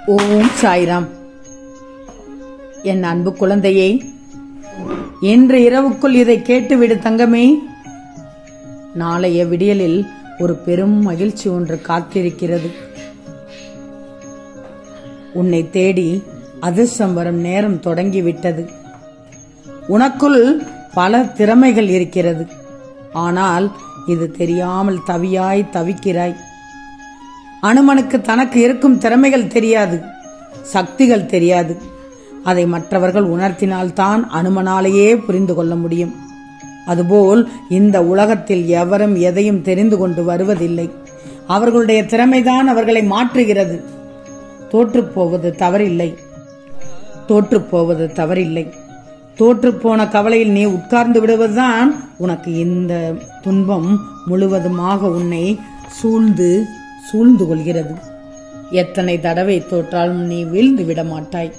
ஓம் சாய்ராம் என் அன்பு குழந்தையே இன்று இரவுக்குள் இதை கேட்டுவிடு தங்கமே நாளைய விடியலில் ஒரு பெரும் மகிழ்ச்சி ஒன்று காத்திருக்கிறது உன்னை தேடி அதிர்ஷ்டம் வரும் நேரம் தொடங்கிவிட்டது உனக்குள் பல திறமைகள் இருக்கிறது ஆனால் இது தெரியாமல் தவியாய் தவிக்கிறாய் அனுமனுக்கு தனக்கு இருக்கும் திறமைகள் தெரியாது சக்திகள் தெரியாது அதை மற்றவர்கள் உணர்த்தினால்தான் அனுமனாலேயே புரிந்து கொள்ள முடியும் அதுபோல் இந்த உலகத்தில் எவரும் எதையும் தெரிந்து கொண்டு வருவதில்லை அவர்களுடைய திறமைதான் அவர்களை மாற்றுகிறது தோற்றுப் போவது தவறில்லை தோற்றுப் போவது தவறில்லை தோற்றுப் போன கவலையில் நீ உட்கார்ந்து விடுவதுதான் உனக்கு இந்த துன்பம் முழுவதுமாக உன்னை சூழ்ந்து சூழ்ந்து கொள்கிறது எத்தனை தடவை தோற்றாலும் நீ வீழ்ந்து விட மாட்டாய்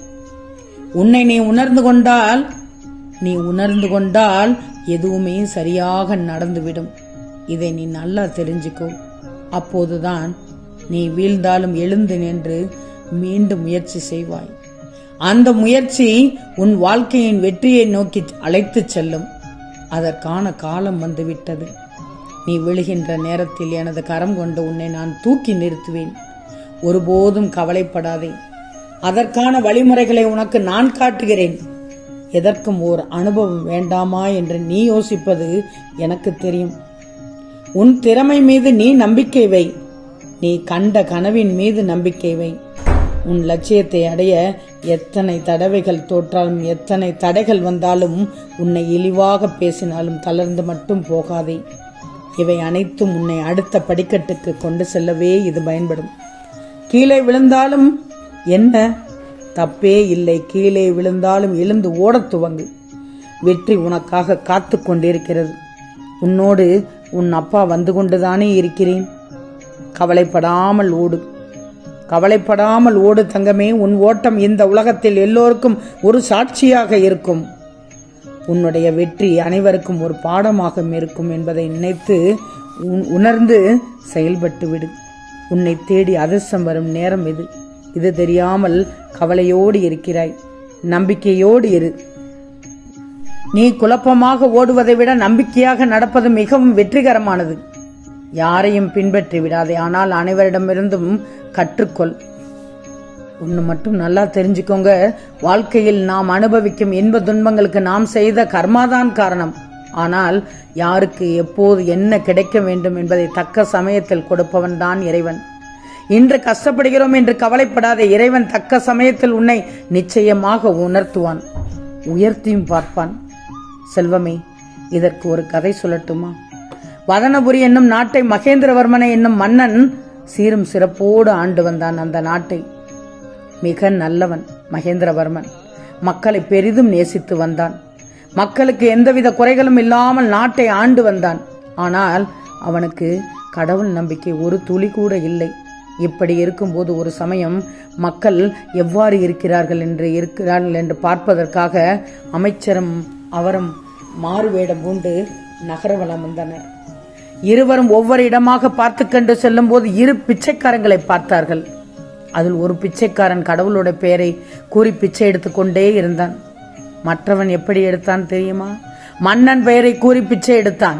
உன்னை நீ உணர்ந்து கொண்டால் நீ உணர்ந்து கொண்டால் எதுவுமே சரியாக நடந்துவிடும் இதை நீ நல்லா தெரிஞ்சுக்கோ அப்போதுதான் நீ வீழ்ந்தாலும் எழுந்து நின்று மீண்டும் முயற்சி செய்வாய் அந்த முயற்சி உன் வாழ்க்கையின் வெற்றியை நோக்கி அழைத்துச் செல்லும் அதற்கான காலம் வந்துவிட்டது நீ விழுகின்ற நேரத்தில் எனது கரம் கொண்டு உன்னை நான் தூக்கி நிறுத்துவேன் ஒருபோதும் கவலைப்படாதே அதற்கான வழிமுறைகளை உனக்கு நான் காட்டுகிறேன் எதற்கும் ஓர் அனுபவம் வேண்டாமா என்று நீ யோசிப்பது எனக்கு தெரியும் உன் திறமை மீது நீ நம்பிக்கை வை நீ கண்ட கனவின் மீது நம்பிக்கை வை உன் லட்சியத்தை அடைய எத்தனை தடவைகள் தோற்றாலும் எத்தனை தடைகள் வந்தாலும் உன்னை இழிவாக பேசினாலும் தளர்ந்து மட்டும் போகாதே இவை அனைத்தும் உன்னை அடுத்த படிக்கட்டுக்கு கொண்டு செல்லவே இது பயன்படும் கீழே விழுந்தாலும் என்ன தப்பே இல்லை கீழே விழுந்தாலும் எழுந்து ஓடத் துவங்கு வெற்றி உனக்காக காத்து கொண்டிருக்கிறது உன்னோடு உன் அப்பா வந்து கொண்டுதானே இருக்கிறேன் கவலைப்படாமல் ஓடு கவலைப்படாமல் ஓடு தங்கமே உன் ஓட்டம் இந்த உலகத்தில் எல்லோருக்கும் ஒரு சாட்சியாக இருக்கும் உன்னுடைய வெற்றி அனைவருக்கும் ஒரு பாடமாக இருக்கும் என்பதை நினைத்து உன் உணர்ந்து செயல்பட்டு விடு உன்னை தேடி அதிர்ஷ்டம் வரும் நேரம் இது இது தெரியாமல் கவலையோடு இருக்கிறாய் நம்பிக்கையோடு இரு நீ குழப்பமாக ஓடுவதை விட நம்பிக்கையாக நடப்பது மிகவும் வெற்றிகரமானது யாரையும் பின்பற்றி விடாதே ஆனால் அனைவரிடமிருந்தும் கற்றுக்கொள் ஒன்று மட்டும் நல்லா தெரிஞ்சுக்கோங்க வாழ்க்கையில் நாம் அனுபவிக்கும் இன்ப துன்பங்களுக்கு நாம் செய்த கர்மாதான் காரணம் ஆனால் யாருக்கு எப்போது என்ன கிடைக்க வேண்டும் என்பதை தக்க சமயத்தில் கொடுப்பவன் தான் இறைவன் இன்று கஷ்டப்படுகிறோம் என்று கவலைப்படாத இறைவன் தக்க சமயத்தில் உன்னை நிச்சயமாக உணர்த்துவான் உயர்த்தியும் பார்ப்பான் செல்வமே இதற்கு ஒரு கதை சொல்லட்டுமா வதனபுரி என்னும் நாட்டை மகேந்திரவர்மனை என்னும் மன்னன் சீரும் சிறப்போடு ஆண்டு வந்தான் அந்த நாட்டை மிக நல்லவன் மகேந்திரவர்மன் மக்களை பெரிதும் நேசித்து வந்தான் மக்களுக்கு எந்தவித குறைகளும் இல்லாமல் நாட்டை ஆண்டு வந்தான் ஆனால் அவனுக்கு கடவுள் நம்பிக்கை ஒரு துளி கூட இல்லை இப்படி இருக்கும்போது ஒரு சமயம் மக்கள் எவ்வாறு இருக்கிறார்கள் என்று இருக்கிறார்கள் என்று பார்ப்பதற்காக அமைச்சரும் அவரும் மாறுவேடம் பூண்டு நகரவலம் வந்தனர் இருவரும் ஒவ்வொரு இடமாக பார்த்து கண்டு செல்லும் போது இரு பிச்சைக்காரங்களை பார்த்தார்கள் அதில் ஒரு பிச்சைக்காரன் கடவுளோட பெயரை கூறி பிச்சை எடுத்துக்கொண்டே இருந்தான் மற்றவன் எப்படி எடுத்தான் தெரியுமா மன்னன் பெயரை கூறி பிச்சை எடுத்தான்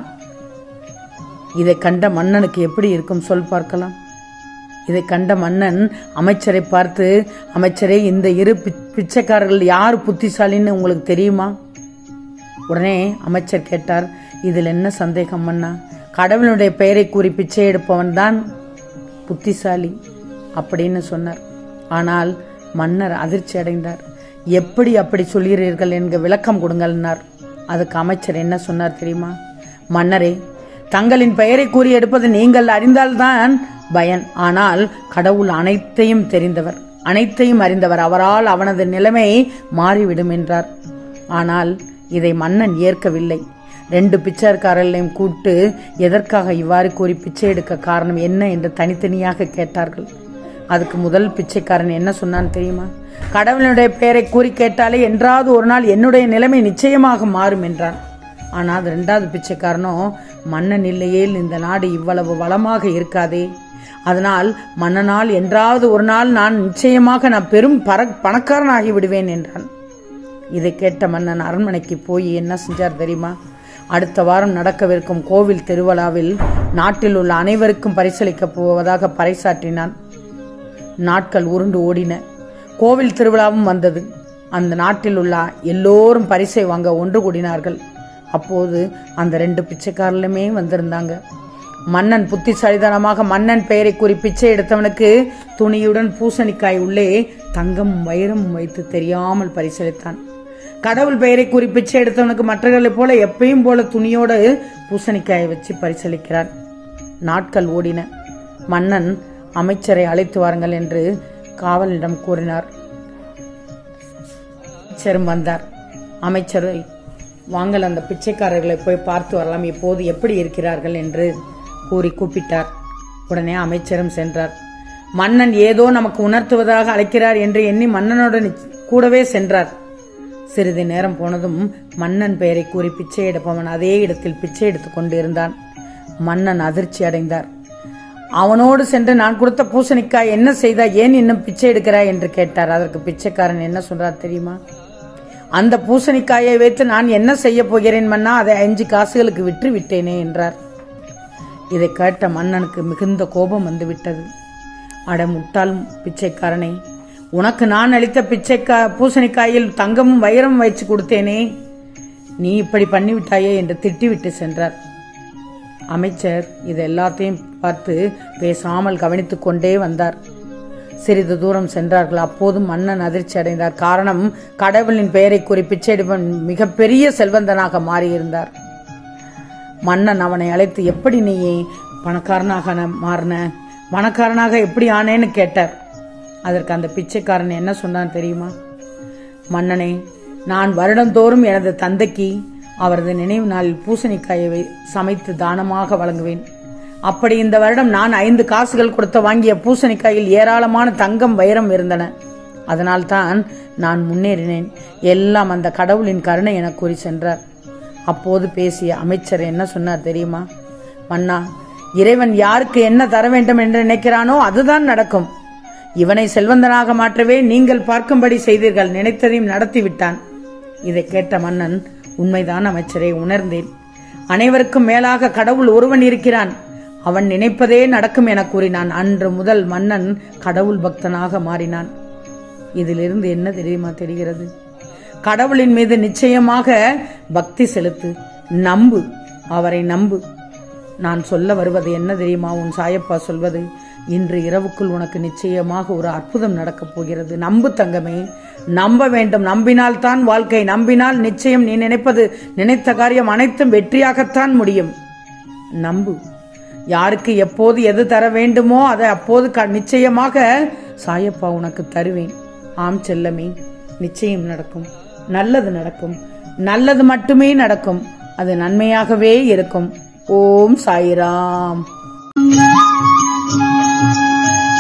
இதை கண்ட மன்னனுக்கு எப்படி இருக்கும் சொல் பார்க்கலாம் இதை கண்ட மன்னன் அமைச்சரை பார்த்து அமைச்சரே இந்த இரு பிச்சைக்காரர்கள் யார் புத்திசாலின்னு உங்களுக்கு தெரியுமா உடனே அமைச்சர் கேட்டார் இதில் என்ன சந்தேகம் மன்னா கடவுளுடைய பெயரை கூறி பிச்சை எடுப்பவன் தான் புத்திசாலி அப்படின்னு சொன்னார் ஆனால் மன்னர் அதிர்ச்சி அடைந்தார் எப்படி அப்படி சொல்கிறீர்கள் என்க விளக்கம் கொடுங்கள்னார் அதுக்கு அமைச்சர் என்ன சொன்னார் தெரியுமா மன்னரே தங்களின் பெயரை கூறி எடுப்பது நீங்கள் அறிந்தால்தான் பயன் ஆனால் கடவுள் அனைத்தையும் தெரிந்தவர் அனைத்தையும் அறிந்தவர் அவரால் அவனது நிலைமை மாறிவிடும் என்றார் ஆனால் இதை மன்னன் ஏற்கவில்லை ரெண்டு பிச்சைக்காரர்களையும் கூட்டு எதற்காக இவ்வாறு கூறி பிச்சை எடுக்க காரணம் என்ன என்று தனித்தனியாக கேட்டார்கள் அதுக்கு முதல் பிச்சைக்காரன் என்ன சொன்னான் தெரியுமா கடவுளுடைய பெயரை கூறி கேட்டாலே என்றாவது ஒரு நாள் என்னுடைய நிலைமை நிச்சயமாக மாறும் என்றான் ஆனால் ரெண்டாவது பிச்சைக்காரனோ மன்னன் இல்லையேல் இந்த நாடு இவ்வளவு வளமாக இருக்காதே அதனால் மன்னனால் என்றாவது ஒரு நாள் நான் நிச்சயமாக நான் பெரும் பர பணக்காரனாகி விடுவேன் என்றான் இதை கேட்ட மன்னன் அரண்மனைக்கு போய் என்ன செஞ்சார் தெரியுமா அடுத்த வாரம் நடக்கவிருக்கும் கோவில் திருவிழாவில் நாட்டில் உள்ள அனைவருக்கும் பரிசளிக்கப் போவதாக பறைசாற்றினான் நாட்கள் உருண்டு ஓடின கோவில் திருவிழாவும் வந்தது அந்த நாட்டில் உள்ள எல்லோரும் பரிசை வாங்க ஒன்று கூடினார்கள் அப்போது அந்த ரெண்டு பிச்சைக்காரர்களுமே வந்திருந்தாங்க மன்னன் புத்திசாலித்தனமாக மன்னன் பெயரை கூறி பிச்சை எடுத்தவனுக்கு துணியுடன் பூசணிக்காய் உள்ளே தங்கமும் வைரமும் வைத்து தெரியாமல் பரிசளித்தான் கடவுள் பெயரை கூறி பிச்சை எடுத்தவனுக்கு மற்றவர்களைப் போல எப்பயும் போல துணியோடு பூசணிக்காயை வச்சு பரிசளிக்கிறான் நாட்கள் ஓடின மன்னன் அமைச்சரை அழைத்து வாருங்கள் என்று காவலிடம் கூறினார் அமைச்சரும் வந்தார் அமைச்சரை வாங்கள் அந்த பிச்சைக்காரர்களை போய் பார்த்து வரலாம் இப்போது எப்படி இருக்கிறார்கள் என்று கூறி கூப்பிட்டார் உடனே அமைச்சரும் சென்றார் மன்னன் ஏதோ நமக்கு உணர்த்துவதாக அழைக்கிறார் என்று எண்ணி மன்னனுடன் கூடவே சென்றார் சிறிது நேரம் போனதும் மன்னன் பெயரை கூறி பிச்சை எடுப்பவன் அதே இடத்தில் பிச்சை எடுத்துக் கொண்டிருந்தான் மன்னன் அதிர்ச்சி அடைந்தார் அவனோடு சென்று நான் கொடுத்த பூசணிக்காய் என்ன செய்தா ஏன் இன்னும் பிச்சை எடுக்கிறாய் என்று கேட்டார் அதற்கு பிச்சைக்காரன் என்ன சொல்றார் தெரியுமா அந்த பூசணிக்காயை வைத்து நான் என்ன செய்ய போகிறேன் மன்னா அதை அஞ்சு காசுகளுக்கு விற்று விட்டேனே என்றார் இதை கேட்ட மன்னனுக்கு மிகுந்த கோபம் வந்து விட்டது அட முட்டாள் பிச்சைக்காரனே உனக்கு நான் அளித்த பிச்சைக்கா பூசணிக்காயில் தங்கமும் வைரமும் வைச்சு கொடுத்தேனே நீ இப்படி பண்ணிவிட்டாயே என்று திட்டிவிட்டு சென்றார் அமைச்சர் இது எல்லாத்தையும் பார்த்து பேசாமல் கவனித்துக் கொண்டே வந்தார் சிறிது தூரம் சென்றார்கள் அப்போதும் மன்னன் அதிர்ச்சி அடைந்தார் காரணம் கடவுளின் பெயரை கூறி பிச்சையிடுவன் மிகப்பெரிய செல்வந்தனாக மாறியிருந்தார் மன்னன் அவனை அழைத்து எப்படி நீ பணக்காரனாக ந- மாறின பணக்காரனாக எப்படி ஆனேன்னு கேட்டார் அதற்கு அந்த பிச்சைக்காரன் என்ன சொன்னான் தெரியுமா மன்னனே நான் வருடந்தோறும் எனது தந்தைக்கு அவரது நினைவு நாளில் பூசணிக்காயை வை- சமைத்து தானமாக வழங்குவேன் அப்படி இந்த வருடம் நான் ஐந்து காசுகள் கொடுத்து வாங்கிய பூசணிக்காயில் ஏராளமான தங்கம் வைரம் இருந்தன அதனால்தான் நான் முன்னேறினேன் எல்லாம் அந்த கடவுளின் கருணை என கூறி சென்றார் அப்போது பேசிய அமைச்சர் என்ன சொன்னார் தெரியுமா மன்னா இறைவன் யாருக்கு என்ன தர வேண்டும் என்று நினைக்கிறானோ அதுதான் நடக்கும் இவனை செல்வந்தனாக மாற்றவே நீங்கள் பார்க்கும்படி செய்தீர்கள் நினைத்ததையும் நடத்திவிட்டான் இதை கேட்ட மன்னன் உண்மைதான் அமைச்சரை உணர்ந்தேன் அனைவருக்கும் மேலாக கடவுள் ஒருவன் இருக்கிறான் அவன் நினைப்பதே நடக்கும் என கூறினான் அன்று முதல் மன்னன் கடவுள் பக்தனாக மாறினான் இதிலிருந்து என்ன தெரியுமா தெரிகிறது கடவுளின் மீது நிச்சயமாக பக்தி செலுத்து நம்பு அவரை நம்பு நான் சொல்ல வருவது என்ன தெரியுமா உன் சாயப்பா சொல்வது இன்று இரவுக்குள் உனக்கு நிச்சயமாக ஒரு அற்புதம் நடக்கப் போகிறது நம்பு தங்கமே நம்ப வேண்டும் நம்பினால் தான் வாழ்க்கை நம்பினால் நிச்சயம் நீ நினைப்பது நினைத்த காரியம் அனைத்தும் வெற்றியாகத்தான் முடியும் நம்பு யாருக்கு எப்போது எது தர வேண்டுமோ அதை அப்போது க- நிச்சயமாக சாயப்பா உனக்கு தருவேன் ஆம் செல்லமே நிச்சயம் நடக்கும் நல்லது நடக்கும் நல்லது மட்டுமே நடக்கும் அது நன்மையாகவே இருக்கும் ஓம் சாய்ராம்